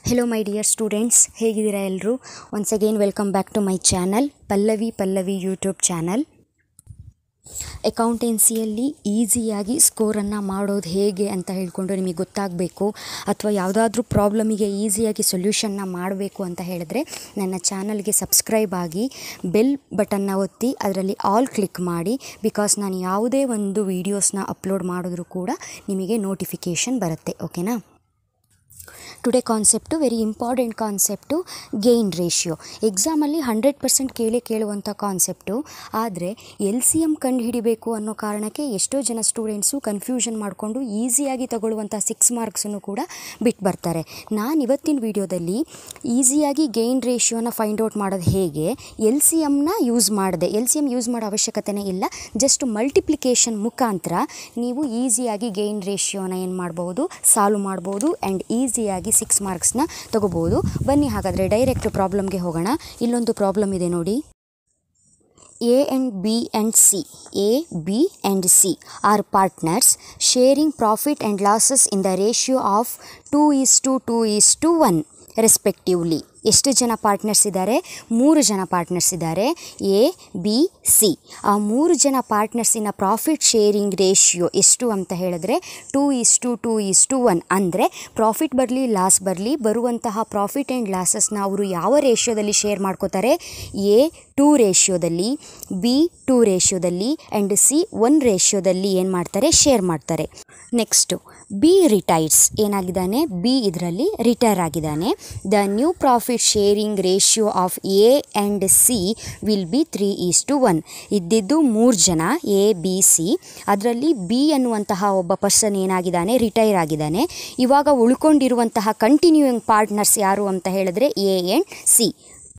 hello my dear students ಹೇಗಿದ್ದೀರಾ ಎಲ್ಲರೂ once again welcome back to my channel Pallavi Pallavi YouTube channel ಅಕೌಂಟೆನ್ಸಿಯಲ್ಲಿ ಈಸಿಯಾಗಿ ಸ್ಕೋರನ್ನು ಮಾಡೋದು ಹೇಗೆ ಅಂತ ಹೇಳಿಕೊಂಡು ನಿಮಗೆ ಗೊತ್ತಾಗಬೇಕು ಅಥವಾ ಯಾವುದಾದ್ರೂ ಪ್ರಾಬ್ಲಮಿಗೆ ಈಸಿಯಾಗಿ ಸೊಲ್ಯೂಷನ್ನ ಮಾಡಬೇಕು ಅಂತ ಹೇಳಿದ್ರೆ ನನ್ನ ಚಾನಲ್ಗೆ ಸಬ್ಸ್ಕ್ರೈಬ್ ಆಗಿ ಬೆಲ್ ಬಟನ್ನ ಒತ್ತಿ ಅದರಲ್ಲಿ ಆಲ್ ಕ್ಲಿಕ್ ಮಾಡಿ ಬಿಕಾಸ್ ನಾನು ಯಾವುದೇ ಒಂದು ವೀಡಿಯೋಸ್ನ ಅಪ್ಲೋಡ್ ಮಾಡಿದ್ರೂ ಕೂಡ ನಿಮಗೆ ನೋಟಿಫಿಕೇಷನ್ ಬರುತ್ತೆ ಓಕೆನಾ today concept very important concept gain ratio ಎಕ್ಸಾಮಲ್ಲಿ ಹಂಡ್ರೆಡ್ ಪರ್ಸೆಂಟ್ ಕೇಳೇ ಕೇಳುವಂಥ ಕಾನ್ಸೆಪ್ಟು ಆದರೆ ಎಲ್ ಸಿ ಎಮ್ ಕಂಡು ಹಿಡಿಬೇಕು ಅನ್ನೋ ಕಾರಣಕ್ಕೆ ಎಷ್ಟೋ ಜನ ಸ್ಟೂಡೆಂಟ್ಸು ಕನ್ಫ್ಯೂಷನ್ ಮಾಡಿಕೊಂಡು ಈಸಿಯಾಗಿ ತಗೊಳ್ಳುವಂಥ ಸಿಕ್ಸ್ ಮಾರ್ಕ್ಸನ್ನು ಕೂಡ ಬಿಟ್ಟು ಬರ್ತಾರೆ ನಾನು ಇವತ್ತಿನ ವಿಡಿಯೋದಲ್ಲಿ ಈಸಿಯಾಗಿ ಗೇನ್ ರೇಷಿಯೋನ ಫೈಂಡ್ ಔಟ್ ಮಾಡೋದು ಹೇಗೆ ಎಲ್ ಸಿ ಎಮ್ನ ಯೂಸ್ ಮಾಡಿದೆ ಎಲ್ ಸಿ ಎಮ್ ಯೂಸ್ ಮಾಡೋ ಅವಶ್ಯಕತೆನೇ ಇಲ್ಲ ಜಸ್ಟ್ ಮಲ್ಟಿಪ್ಲಿಕೇಶನ್ ಮುಖಾಂತರ ನೀವು ಈಸಿಯಾಗಿ ಗೇನ್ ರೇಷಿಯೋನ ಏನು ಮಾಡ್ಬೋದು ಸಾಲ್ವ್ ಮಾಡ್ಬೋದು ಆ್ಯಂಡ್ ಈಸಿಯಾಗಿ ಸಿಕ್ಸ್ ಮಾರ್ಕ್ಸ್ನ ತಗೋಬೋದು ಬನ್ನಿ ಹಾಗಾದರೆ ಡೈರೆಕ್ಟ್ ಪ್ರಾಬ್ಲಮ್ಗೆ ಹೋಗೋಣ ಇಲ್ಲೊಂದು ಪ್ರಾಬ್ಲಮ್ ಇದೆ ನೋಡಿ A and B and C, A, B and C are partners sharing profit and losses in the ratio of 2 is to 2 is to 1 respectively ಎಷ್ಟು ಜನ ಪಾರ್ಟ್ನರ್ಸ್ ಇದ್ದಾರೆ ಮೂರು ಜನ ಪಾರ್ಟ್ನರ್ಸ್ ಇದ್ದಾರೆ ಎ ಬಿ ಸಿ ಆ ಮೂರು ಜನ ಪಾರ್ಟ್ನರ್ಸಿನ ಪ್ರಾಫಿಟ್ ಶೇರಿಂಗ್ ರೇಷಿಯೋ ಎಷ್ಟು ಅಂತ ಹೇಳಿದ್ರೆ two is to two is to one ಅಂದರೆ ಪ್ರಾಫಿಟ್ ಬರಲಿ ಲಾಸ್ ಬರಲಿ ಬರುವಂತಹ ಪ್ರಾಫಿಟ್ ಆ್ಯಂಡ್ ಲಾಸಸ್ನ ಅವರು ಯಾವ ರೇಷಿಯೋದಲ್ಲಿ ಶೇರ್ ಮಾಡ್ಕೋತಾರೆ ಎ ಟೂ ರೇಷಿಯೋದಲ್ಲಿ ಬಿ ಟೂ ರೇಷಿಯೋದಲ್ಲಿ ಆ್ಯಂಡ್ ಸಿ ಒನ್ ರೇಷಿಯೋದಲ್ಲಿ ಏನು ಮಾಡ್ತಾರೆ ಶೇರ್ ಮಾಡ್ತಾರೆ ನೆಕ್ಸ್ಟು ಬಿ ರಿಟೈರ್ಸ್ ಏನಾಗಿದ್ದಾನೆ ಬಿ ಇದರಲ್ಲಿ ರಿಟೈರ್ ಆಗಿದ್ದಾನೆ the new profit sharing ratio of A and C will be three is to one ಇದ್ದಿದ್ದು ಮೂರು ಜನ ಎ ಬಿ ಸಿ ಅದರಲ್ಲಿ ಬಿ ಅನ್ನುವಂತಹ ಒಬ್ಬ ಪರ್ಸನ್ ಏನಾಗಿದ್ದಾನೆ ರಿಟೈರ್ ಆಗಿದ್ದಾನೆ ಇವಾಗ ಉಳ್ಕೊಂಡಿರುವಂತಹ ಕಂಟಿನ್ಯೂಯಿಂಗ್ ಪಾರ್ಟ್ನರ್ಸ್ ಯಾರು ಅಂತ ಹೇಳಿದ್ರೆ ಎ ಆ್ಯಂಡ್ ಸಿ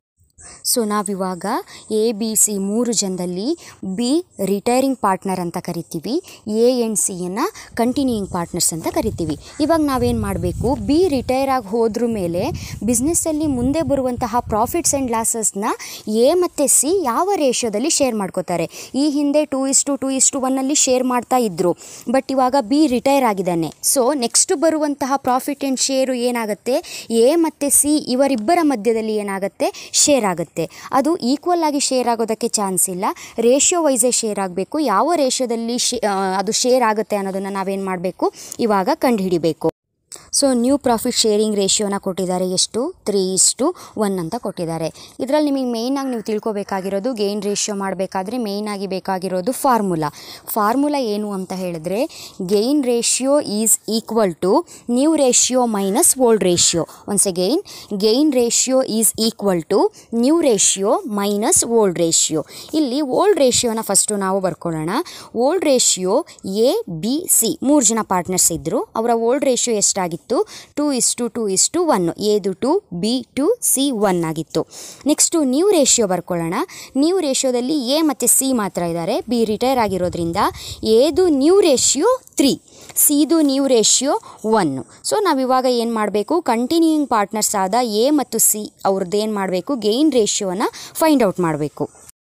ಸೊ ನಾವಿವಾಗ ಎ ಬಿ ಸಿ ಮೂರು ಜನದಲ್ಲಿ ಬಿ ರಿಟೈರಿಂಗ್ ಪಾರ್ಟ್ನರ್ ಅಂತ ಕರಿತೀವಿ ಎ ಆ್ಯಂಡ್ ಸಿಯನ್ನು ಕಂಟಿನ್ಯೂಯಿಂಗ್ ಪಾರ್ಟ್ನರ್ಸ್ ಅಂತ ಕರಿತೀವಿ ಇವಾಗ ನಾವೇನು ಮಾಡಬೇಕು ಬಿ ರಿಟೈರ್ ಆಗಿ ಹೋದ್ರ ಮೇಲೆ ಬಿಸ್ನೆಸ್ಸಲ್ಲಿ ಮುಂದೆ ಬರುವಂತಹ ಪ್ರಾಫಿಟ್ಸ್ ಆ್ಯಂಡ್ ಲಾಸಸ್ನ ಎ ಮತ್ತು ಸಿ ಯಾವ ರೇಷಿಯೋದಲ್ಲಿ ಶೇರ್ ಮಾಡ್ಕೋತಾರೆ ಈ ಹಿಂದೆ two is to two is to ಒನ್ನಲ್ಲಿ ಶೇರ್ ಮಾಡ್ತಾ ಇದ್ದರು ಬಟ್ ಇವಾಗ ಬಿ ರಿಟೈರ್ ಆಗಿದ್ದಾನೆ ಸೊ ನೆಕ್ಸ್ಟ್ ಬರುವಂತಹ ಪ್ರಾಫಿಟ್ ಆ್ಯಂಡ್ ಶೇರು ಏನಾಗುತ್ತೆ ಎ ಮತ್ತು ಸಿ ಇವರಿಬ್ಬರ ಮಧ್ಯದಲ್ಲಿ ಏನಾಗುತ್ತೆ ಶೇರ್ ಆಗುತ್ತೆ ಅದು ಈಕ್ವಲ್ ಆಗಿ ಶೇರ್ ಆಗೋದಕ್ಕೆ ಚಾನ್ಸ್ ಇಲ್ಲ ರೇಷಿಯೋ ವೈಸೇ ಶೇರ್ ಆಗಬೇಕು ಯಾವ ರೇಷಿಯೋದಲ್ಲಿ ಶೇ ಅದು ಶೇರ್ ಆಗುತ್ತೆ ಅನ್ನೋದನ್ನು ನಾವೇನು ಮಾಡಬೇಕು ಇವಾಗ ಕಂಡುಹಿಡಿಬೇಕು ಸೊ ನ್ಯೂ ಪ್ರಾಫಿಟ್ ಶೇರಿಂಗ್ ರೇಷಿಯೋನ ಕೊಟ್ಟಿದ್ದಾರೆ ಎಷ್ಟು ತ್ರೀ ಇಸ್ಟು ಒನ್ ಅಂತ ಕೊಟ್ಟಿದ್ದಾರೆ ಇದರಲ್ಲಿ ನಿಮಗೆ ಮೇಯ್ನಾಗಿ ನೀವು ತಿಳ್ಕೊಬೇಕಾಗಿರೋದು ಗೇನ್ ರೇಷಿಯೋ ಮಾಡಬೇಕಾದ್ರೆ ಮೇಯ್ನಾಗಿ ಬೇಕಾಗಿರೋದು ಫಾರ್ಮುಲಾ ಫಾರ್ಮುಲಾ ಏನು ಅಂತ ಹೇಳಿದ್ರೆ gain ratio is equal to new ratio minus old ratio once again gain ratio is equal to new ratio minus old ratio ಇಲ್ಲಿ ಓಲ್ಡ್ ರೇಷಿಯೋನ ಫಸ್ಟು ನಾವು ಬರ್ಕೊಳ್ಳೋಣ old ratio A B C ಮೂರು ಜನ partners ಇದ್ದರು ಅವರ ಓಲ್ಡ್ ರೇಷಿಯೋ ಎಷ್ಟಾಗಿತ್ತು two is to two is to one ಎದು two B two C one ಆಗಿತ್ತು ನೆಕ್ಸ್ಟು ನ್ಯೂ ರೇಷಿಯೋ ಬರ್ಕೊಳ್ಳೋಣ ನ್ಯೂ ರೇಷಿಯೋದಲ್ಲಿ ಎ ಮತ್ತು ಸಿ ಮಾತ್ರ ಇದ್ದಾರೆ ಬಿ ರಿಟೈರ್ ಆಗಿರೋದ್ರಿಂದ ಎದು ನ್ಯೂ ರೇಷಿಯೋ ತ್ರೀ ಸಿದು ನ್ಯೂ ರೇಷಿಯೋ ಒನ್ನು ಸೊ ನಾವಿವಾಗ ಏನು ಮಾಡಬೇಕು ಕಂಟಿನ್ಯೂಯಿಂಗ್ ಪಾರ್ಟ್ನರ್ಸ್ ಆದ ಎ ಮತ್ತು ಸಿ ಅವ್ರದ್ದು ಏನು ಮಾಡಬೇಕು ಗೇನ್ ರೇಷಿಯೋನ ಫೈಂಡ್ ಔಟ್ ಮಾಡಬೇಕು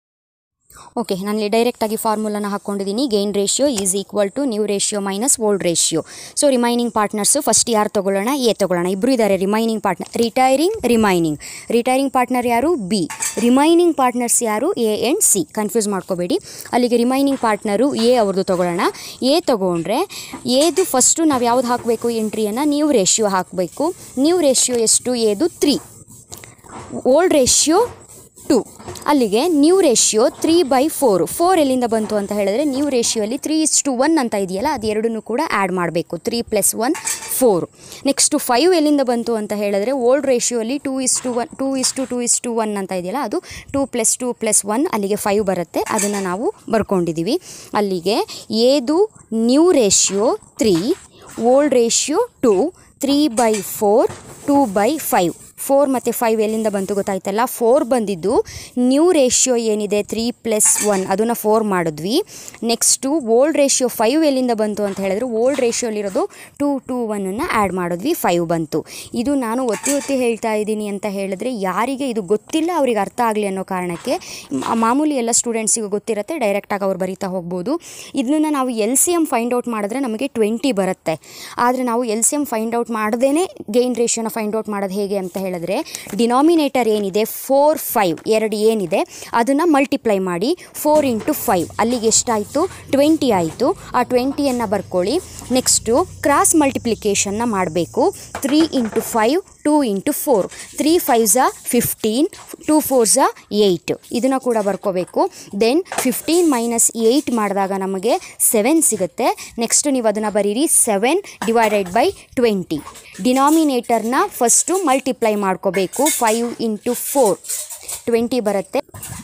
ಓಕೆ ನಾನು ಡೈರೆಕ್ಟಾಗಿ ಫಾರ್ಮುಲಾನ ಹಾಕ್ಕೊಂಡಿದ್ದೀನಿ gain ratio is equal to new ratio minus old ratio so remaining partners first ಯಾರು ತೊಗೊಳ್ಳೋಣ ಎ ತೊಗೊಳ್ಳೋಣ ಇಬ್ಬರು ಇದ್ದಾರೆ remaining partner retiring remaining retiring partner ಯಾರು ಬಿ ರಿಮೈನಿಂಗ್ ಪಾರ್ಟ್ನರ್ಸ್ ಯಾರು ಎ ಆ್ಯಂಡ್ ಸಿ ಕನ್ಫ್ಯೂಸ್ ಮಾಡ್ಕೋಬೇಡಿ ಅಲ್ಲಿಗೆ ರಿಮೈನಿಂಗ್ ಪಾರ್ಟ್ನರು ಎ ಅವ್ರದ್ದು ತೊಗೊಳ್ಳೋಣ ಎ ತೊಗೊಂಡ್ರೆ ಎದು ಫಸ್ಟು ನಾವು ಯಾವ್ದು ಹಾಕಬೇಕು ಎಂಟ್ರಿಯನ್ನು ನ್ಯೂ ರೇಷಿಯೋ ಹಾಕಬೇಕು ನ್ಯೂ ರೇಷಿಯೋ ಎಷ್ಟು ಎದು ತ್ರೀ ಓಲ್ಡ್ ರೇಷಿಯೋ ಟು ಅಲ್ಲಿಗೆ new ratio three by four four ಎಲ್ಲಿಂದ ಬಂತು ಅಂತ ಹೇಳಿದ್ರೆ ನ್ಯೂ ರೇಷಿಯೋಲಿ ತ್ರೀ ಇಸ್ ಟು ಒನ್ ಅಂತ ಇದೆಯಲ್ಲ ಅದು ಎರಡನ್ನೂ ಕೂಡ ಆ್ಯಡ್ ಮಾಡಬೇಕು three plus one four next five ಎಲ್ಲಿಂದ ಬಂತು ಅಂತ ಹೇಳಿದ್ರೆ ಓಲ್ಡ್ ರೇಷಿಯೋಲಿ two is to one two is to two is to one ಅಂತ ಇದೆಯಲ್ಲ ಅದು two plus two plus one ಅಲ್ಲಿಗೆ ಫೈವ್ ಬರುತ್ತೆ ಅದನ್ನು ನಾವು ಬರ್ಕೊಂಡಿದ್ದೀವಿ ಅಲ್ಲಿಗೆ ಏದು new ratio three old ratio to three by four two by five four ಮತ್ತು ಫೈವ್ ಎಲ್ಲಿಂದ ಬಂತು ಗೊತ್ತಾಯ್ತಲ್ಲ ಫೋರ್ ಬಂದಿದ್ದು ನ್ಯೂ ರೇಷಿಯೋ ಏನಿದೆ ತ್ರೀ ಪ್ಲಸ್ ಒನ್ ಅದನ್ನು ಫೋರ್ ಮಾಡಿದ್ವಿ ನೆಕ್ಸ್ಟು ಓಲ್ಡ್ ರೇಷಿಯೋ ಫೈವ್ ಎಲ್ಲಿಂದ ಬಂತು ಅಂತ ಹೇಳಿದ್ರೆ ಓಲ್ಡ್ ರೇಷಿಯೋಲಿರೋದು ಟೂ ಟು ಒನ್ನನ್ನು ಆ್ಯಡ್ ಮಾಡಿದ್ವಿ ಫೈವ್ ಬಂತು ಇದು ನಾನು ಒತ್ತಿ ಒತ್ತಿ ಹೇಳ್ತಾ ಇದ್ದೀನಿ ಅಂತ ಹೇಳಿದ್ರೆ ಯಾರಿಗೆ ಇದು ಗೊತ್ತಿಲ್ಲ ಅವ್ರಿಗೆ ಅರ್ಥ ಆಗಲಿ ಅನ್ನೋ ಕಾರಣಕ್ಕೆ ಮ- ಮಾಮೂಲಿ ಎಲ್ಲ ಸ್ಟೂಡೆಂಟ್ಸಿಗೂ ಗೊತ್ತಿರುತ್ತೆ ಡೈರೆಕ್ಟಾಗಿ ಅವ್ರು ಬರೀತಾ ಹೋಗ್ಬೋದು ಇದನ್ನ ನಾವು L C M find out ಮಾಡಿದ್ರೆ ನಮಗೆ ಟ್ವೆಂಟಿ ಬರುತ್ತೆ ಆದರೆ ನಾವು L C M find out ಮಾಡ್ದೇ ಗೈನ್ ರೇಷಿಯೋನ ಫೈಂಡ್ ಔಟ್ ಮಾಡೋದು ಹೇಗೆ ಅಂತ ಹೇಳಿದ್ರೆ ಡಿನಾಮಿನೇಟರ್ ಏನಿದೆ ಫೋರ್ ಫೈವ್ ಎರಡು ಏನಿದೆ ಅದನ್ನು ಮಲ್ಟಿಪ್ಲೈ ಮಾಡಿ ಫೋರ್ ಇಂಟು ಫೈವ್ ಅಲ್ಲಿಗೆ ಎಷ್ಟಾಯಿತು ಟ್ವೆಂಟಿ ಆಯಿತು ಆ ಟ್ವೆಂಟಿಯನ್ನು ಬರ್ಕೊಳ್ಳಿ ನೆಕ್ಸ್ಟು ಕ್ರಾಸ್ ಮಲ್ಟಿಪ್ಲಿಕೇಶನ್ನ ಮಾಡಬೇಕು three into five two into four three five ಝಾ ಫಿಫ್ಟೀನ್ ಟೂ ಫೋರ್ ಝಾ ಏಯ್ಟ್ ಇದನ್ನು ಕೂಡ ಬರ್ಕೋಬೇಕು ದೆನ್ ಫಿಫ್ಟೀನ್ ಮೈನಸ್ ಏಯ್ಟ್ ಮಾಡಿದಾಗ ನಮಗೆ ಸೆವೆನ್ ಸಿಗುತ್ತೆ ನೆಕ್ಸ್ಟ್ ನೀವು ಅದನ್ನು ಬರೀರಿ ಸೆವೆನ್ ಡಿವೈಡೆಡ್ ಬೈ ಟ್ವೆಂಟಿ ಡಿನಾಮಿನೇಟರ್ನ ಫಸ್ಟು ಮಲ್ಟಿಪ್ಲೈ ಮಾಡ್ಕೋಬೇಕು ಫೈವ್ ಇಂಟು ಫೋರ್ ಟ್ವೆಂಟಿ ಬರುತ್ತೆ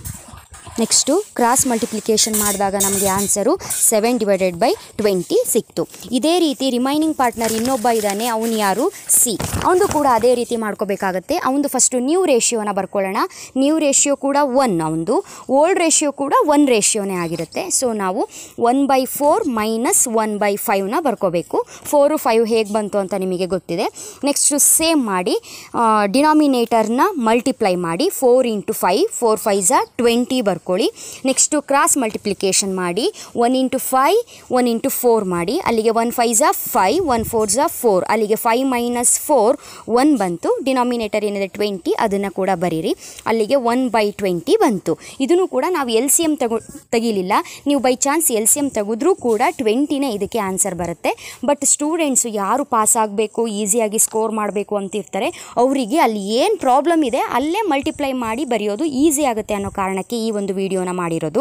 ನೆಕ್ಸ್ಟು ಕ್ರಾಸ್ ಮಲ್ಟಿಪ್ಲಿಕೇಶನ್ ಮಾಡಿದಾಗ ನಮಗೆ answer seven divided by twenty ಸಿಕ್ತು ಇದೇ ರೀತಿ ರಿಮೈನಿಂಗ್ ಪಾರ್ಟ್ನರ್ ಇನ್ನೊಬ್ಬ ಇದ್ದಾನೆ ಅವನು ಯಾರು ಸಿ ಅವನು ಕೂಡ ಅದೇ ರೀತಿ ಮಾಡ್ಕೋಬೇಕಾಗತ್ತೆ ಅವನದು ಫಸ್ಟು ನ್ಯೂ ರೇಷಿಯೋನ ಬರ್ಕೊಳ್ಳೋಣ ನ್ಯೂ ರೇಷಿಯೋ ಕೂಡ ಒನ್ ಅವನದು ಓಲ್ಡ್ ರೇಷಿಯೋ ಕೂಡ ಒನ್ ರೇಷಿಯೋನೇ ಆಗಿರುತ್ತೆ ಸೊ ನಾವು one by four minus one by ಫೈವ್ನ ಬರ್ಕೋಬೇಕು ಫೋರು ಫೈವ್ ಹೇಗೆ ಬಂತು ಅಂತ ನಿಮಗೆ ಗೊತ್ತಿದೆ ನೆಕ್ಸ್ಟು ಸೇಮ್ ಮಾಡಿ ಡಿನಾಮಿನೇಟರ್ನ ಮಲ್ಟಿಪ್ಲೈ ಮಾಡಿ four into five four five ಝಾ ಟ್ವೆಂಟಿ ಬರ್ಕೊಳ್ಳಿ ನೆಕ್ಸ್ಟು ಕ್ರಾಸ್ ಮಲ್ಟಿಪ್ಲಿಕೇಶನ್ ಮಾಡಿ one into five one into four ಮಾಡಿ ಅಲ್ಲಿಗೆ ಒನ್ ಫೈವ್ ಝಾ ಫೈವ್ ಒನ್ ಫೋರ್ ಝಾ ಫೋರ್ ಅಲ್ಲಿಗೆ ಫೈವ್ ಮೈನಸ್ ಫೋರ್ ಒನ್ ಬಂತು ಡಿನಾಮಿನೇಟರ್ ಏನಿದೆ ಟ್ವೆಂಟಿ ಅದನ್ನು ಕೂಡ ಬರೀರಿ ಅಲ್ಲಿಗೆ ಒನ್ ಬೈ ಟ್ವೆಂಟಿ ಬಂತು ಇದನ್ನು ಕೂಡ ನಾವು ಎಲ್ ಸಿ ಎಮ್ ತಗೋ ತೆಗಿಲಿಲ್ಲ ನೀವು by chance L C M ತೆಗೆದ್ರೂ ಕೂಡ ಟ್ವೆಂಟಿನೇ ಇದಕ್ಕೆ ಆನ್ಸರ್ ಬರುತ್ತೆ ಬಟ್ ಸ್ಟೂಡೆಂಟ್ಸು ಯಾರು ಪಾಸ್ ಆಗಬೇಕು ಈಸಿಯಾಗಿ ಸ್ಕೋರ್ ಮಾಡಬೇಕು ಅಂತಿರ್ತಾರೆ ಅವರಿಗೆ ಅಲ್ಲಿ ಏನು ಪ್ರಾಬ್ಲಮ್ ಇದೆ ಅಲ್ಲೇ ಮಲ್ಟಿಪ್ಲೈ ಮಾಡಿ ಬರೆಯೋದು ಈಸಿ ಆಗುತ್ತೆ ಅನ್ನೋ ಕಾರಣಕ್ಕೆ ಈ ಒಂದು ವಿಡಿಯೋನ ಮಾಡಿರೋದು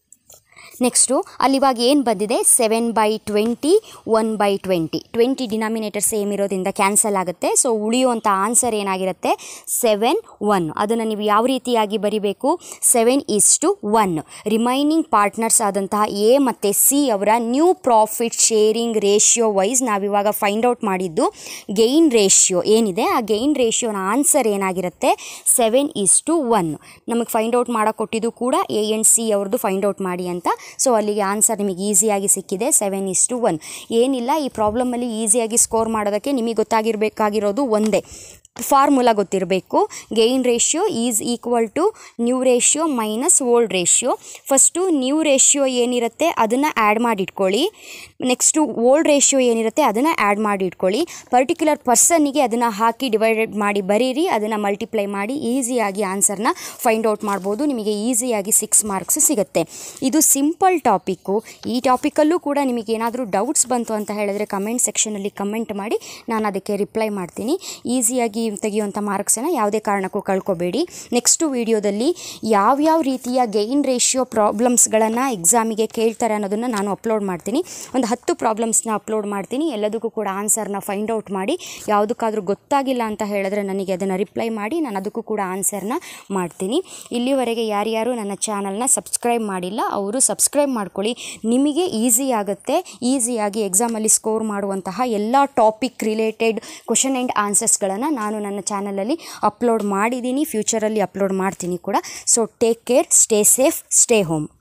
ನೆಕ್ಸ್ಟು ಅಲ್ಲಿ ಇವಾಗ ಏನು ಬಂದಿದೆ seven by twenty one by twenty twenty denominator same ಇರೋದ್ರಿಂದ ಕ್ಯಾನ್ಸಲ್ ಆಗುತ್ತೆ ಸೊ ಉಳಿಯುವಂಥ ಆನ್ಸರ್ ಏನಾಗಿರುತ್ತೆ ಸೆವೆನ್ ಒನ್ ಅದನ್ನು ನೀವು ಯಾವ ರೀತಿಯಾಗಿ ಬರಿಬೇಕು seven is to one remaining partners ಆದಂತಹ ಎ ಮತ್ತು ಸಿ ಅವರ new profit sharing ratio wise ನಾವಿವಾಗ ಫೈಂಡ್ ಔಟ್ ಮಾಡಿದ್ದು ಗೈನ್ ರೇಷಿಯೋ ಏನಿದೆ ಆ ಗೈನ್ ರೇಷಿಯೋನ ಆನ್ಸರ್ ಏನಾಗಿರುತ್ತೆ ಸೆವೆನ್ ಈಸ್ ಟು ಒನ್ ನಮಗೆ ಫೈಂಡ್ ಔಟ್ ಮಾಡೋಕೆ ಕೊಟ್ಟಿದ್ದು ಕೂಡ ಎ ಎನ್ ಸಿ ಅವ್ರದ್ದು ಫೈಂಡ್ ಔಟ್ ಮಾಡಿ ಅಂತ ಸೊ ಅಲ್ಲಿಗೆ ಆನ್ಸರ್ ನಿಮಗೆ ಈಸಿಯಾಗಿ ಸಿಕ್ಕಿದೆ ಸೆವೆನ್ ಇಸ್ ಟು ಒನ್ ಏನಿಲ್ಲ ಈ ಪ್ರಾಬ್ಲಮಲ್ಲಿ ಈಸಿಯಾಗಿ ಸ್ಕೋರ್ ಮಾಡೋದಕ್ಕೆ ನಿಮಗೆ ಗೊತ್ತಾಗಿರಬೇಕಾಗಿರೋದು ಒಂದೇ ಫಾರ್ಮುಲಾ ಗೊತ್ತಿರಬೇಕು gain ratio is equal to new ratio minus old ratio first new ratio ಏನಿರುತ್ತೆ ಅದನ್ನು ಆ್ಯಡ್ ಮಾಡಿ ಇಟ್ಕೊಳ್ಳಿ ನೆಕ್ಸ್ಟು ಓಲ್ಡ್ ರೇಷಿಯೋ ಏನಿರುತ್ತೆ ಅದನ್ನು ಆ್ಯಡ್ ಮಾಡಿ ಇಟ್ಕೊಳ್ಳಿ ಪರ್ಟಿಕ್ಯುಲರ್ ಪರ್ಸನ್ನಿಗೆ ಅದನ್ನು ಹಾಕಿ ಡಿವೈಡೆಡ್ ಮಾಡಿ ಬರೀರಿ ಅದನ್ನು ಮಲ್ಟಿಪ್ಲೈ ಮಾಡಿ ಈಸಿಯಾಗಿ ಆನ್ಸರ್ನ ಫೈಂಡ್ ಔಟ್ ಮಾಡ್ಬೋದು ನಿಮಗೆ ಈಸಿಯಾಗಿ ಸಿಕ್ಸ್ ಮಾರ್ಕ್ಸ್ ಸಿಗುತ್ತೆ ಇದು ಸಿಂಪಲ್ ಟಾಪಿಕ್ಕು ಈ ಟಾಪಿಕಲ್ಲೂ ಕೂಡ ನಿಮಗೆ ಏನಾದರೂ ಡೌಟ್ಸ್ ಬಂತು ಅಂತ ಹೇಳಿದ್ರೆ ಕಮೆಂಟ್ ಸೆಕ್ಷನಲ್ಲಿ ಕಮೆಂಟ್ ಮಾಡಿ ನಾನು ಅದಕ್ಕೆ ರಿಪ್ಲೈ ಮಾಡ್ತೀನಿ ಈಸಿಯಾಗಿ ತೆಗೆಯುವಂಥ ಮಾರ್ಕ್ಸನ್ನು ಯಾವುದೇ ಕಾರಣಕ್ಕೂ ಕಳ್ಕೊಬೇಡಿ ನೆಕ್ಸ್ಟು ವಿಡಿಯೋದಲ್ಲಿ ಯಾವ್ಯಾವ ರೀತಿಯ ಗೈನ್ ರೇಷಿಯೋ ಪ್ರಾಬ್ಲಮ್ಸ್ಗಳನ್ನು ಎಕ್ಸಾಮಿಗೆ ಕೇಳ್ತಾರೆ ಅನ್ನೋದನ್ನು ನಾನು ಅಪ್ಲೋಡ್ ಮಾಡ್ತೀನಿ ಒಂದು ಹತ್ತು ಪ್ರಾಬ್ಲಮ್ಸ್ನ ಅಪ್ಲೋಡ್ ಮಾಡ್ತೀನಿ ಎಲ್ಲದಕ್ಕೂ ಕೂಡ ಆನ್ಸರ್ನ ಫೈಂಡ್ ಔಟ್ ಮಾಡಿ ಯಾವುದಕ್ಕಾದ್ರೂ ಗೊತ್ತಾಗಿಲ್ಲ ಅಂತ ಹೇಳಿದ್ರೆ ನನಗೆ ಅದನ್ನು ರಿಪ್ಲೈ ಮಾಡಿ ನಾನು ಅದಕ್ಕೂ ಕೂಡ ಆನ್ಸರ್ನ ಮಾಡ್ತೀನಿ ಇಲ್ಲಿವರೆಗೆ ಯಾರ್ಯಾರು ನನ್ನ ಚಾನಲ್ನ ಸಬ್ಸ್ಕ್ರೈಬ್ ಮಾಡಿಲ್ಲ ಅವರು ಸಬ್ಸ್ಕ್ರೈಬ್ ಮಾಡ್ಕೊಳ್ಳಿ ನಿಮಗೆ ಈಸಿ ಆಗುತ್ತೆ ಈಸಿಯಾಗಿ ಎಕ್ಸಾಮಲ್ಲಿ ಸ್ಕೋರ್ ಮಾಡುವಂತಹ ಎಲ್ಲ ಟಾಪಿಕ್ ರಿಲೇಟೆಡ್ ಕ್ವಶನ್ ಆ್ಯಂಡ್ ಆನ್ಸರ್ಸ್ಗಳನ್ನು ನಾನು ನನ್ನ ಚಾನಲಲ್ಲಿ ಅಪ್ಲೋಡ್ ಮಾಡಿದ್ದೀನಿ ಫ್ಯೂಚರಲ್ಲಿ ಅಪ್ಲೋಡ್ ಮಾಡ್ತೀನಿ ಕೂಡ so take care stay safe stay home